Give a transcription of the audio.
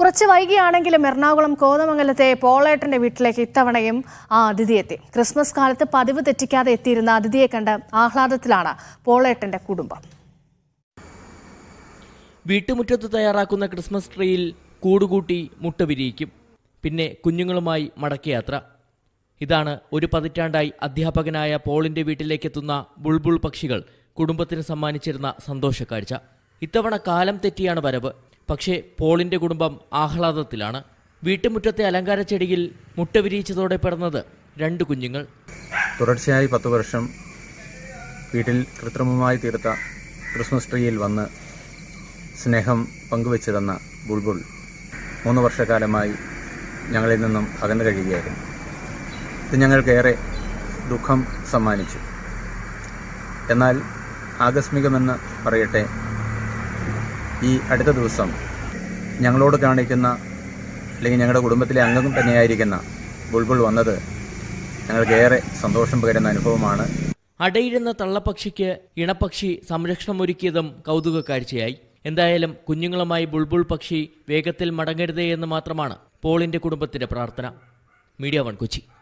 കുറച്ച് വൈകിയാണെങ്കിലും എറണാകുളം കോതമംഗലത്തെ പോളേട്ടന്റെ വീട്ടിലേക്ക് ഇത്തവണയും ആ അതിഥി എത്തി ക്രിസ്മസ് കാലത്ത് പതിവ് തെറ്റിക്കാതെ എത്തിയിരുന്ന അതിഥിയെ കണ്ട് ആഹ്ലാദത്തിലാണ് പോളേട്ടന്റെ കുടുംബം വീട്ടുമുറ്റത്ത് തയ്യാറാക്കുന്ന ക്രിസ്മസ് ട്രീയിൽ കൂടുകൂട്ടി മുട്ട വിരിയിക്കും പിന്നെ കുഞ്ഞുങ്ങളുമായി മടക്കയാത്ര ഇതാണ് ഒരു പതിറ്റാണ്ടായി അധ്യാപകനായ പോളിന്റെ വീട്ടിലേക്കെത്തുന്ന ബുൾബുൾ പക്ഷികൾ കുടുംബത്തിന് സമ്മാനിച്ചിരുന്ന സന്തോഷക്കാഴ്ച ഇത്തവണ കാലം തെറ്റിയാണ് വരവ് പക്ഷേ പോളിന്റെ കുടുംബം ആഹ്ലാദത്തിലാണ് വീട്ടുമുറ്റത്തെ അലങ്കാര ചെടിയിൽ മുട്ട വിരിയിച്ചതോടെ പിറന്നത് രണ്ട് കുഞ്ഞുങ്ങൾ തുടർച്ചയായി പത്ത് വർഷം വീട്ടിൽ കൃത്രിമമായി തീർത്ത ക്രിസ്മസ് ട്രീയിൽ വന്ന് സ്നേഹം പങ്കുവെച്ചു തന്ന ബുൾബുൾ മൂന്ന് വർഷക്കാലമായി ഞങ്ങളിൽ നിന്നും അകന്നു കഴിയുകയായിരുന്നു ഇത് ഞങ്ങൾക്കേറെ ദുഃഖം സമ്മാനിച്ചു എന്നാൽ ആകസ്മികമെന്ന് പറയട്ടെ ഈ അടുത്ത ദിവസം ഞങ്ങളോട് കാണിക്കുന്ന അല്ലെങ്കിൽ ഞങ്ങളുടെ കുടുംബത്തിലെ അംഗം തന്നെയായിരിക്കുന്ന ബുൾബുൾ വന്നത് ഞങ്ങൾക്കേറെ സന്തോഷം പകരുന്ന അനുഭവമാണ് അടയിരുന്ന തള്ളപ്പക്ഷിക്ക് ഇണപ്പക്ഷി സംരക്ഷണമൊരുക്കിയതും കൗതുക കാഴ്ചയായി എന്തായാലും കുഞ്ഞുങ്ങളുമായി ബുൾബുൾ പക്ഷി വേഗത്തിൽ മടങ്ങരുതേ എന്ന് മാത്രമാണ് പോളിന്റെ കുടുംബത്തിന്റെ പ്രാർത്ഥന മീഡിയ വൺ കൊച്ചി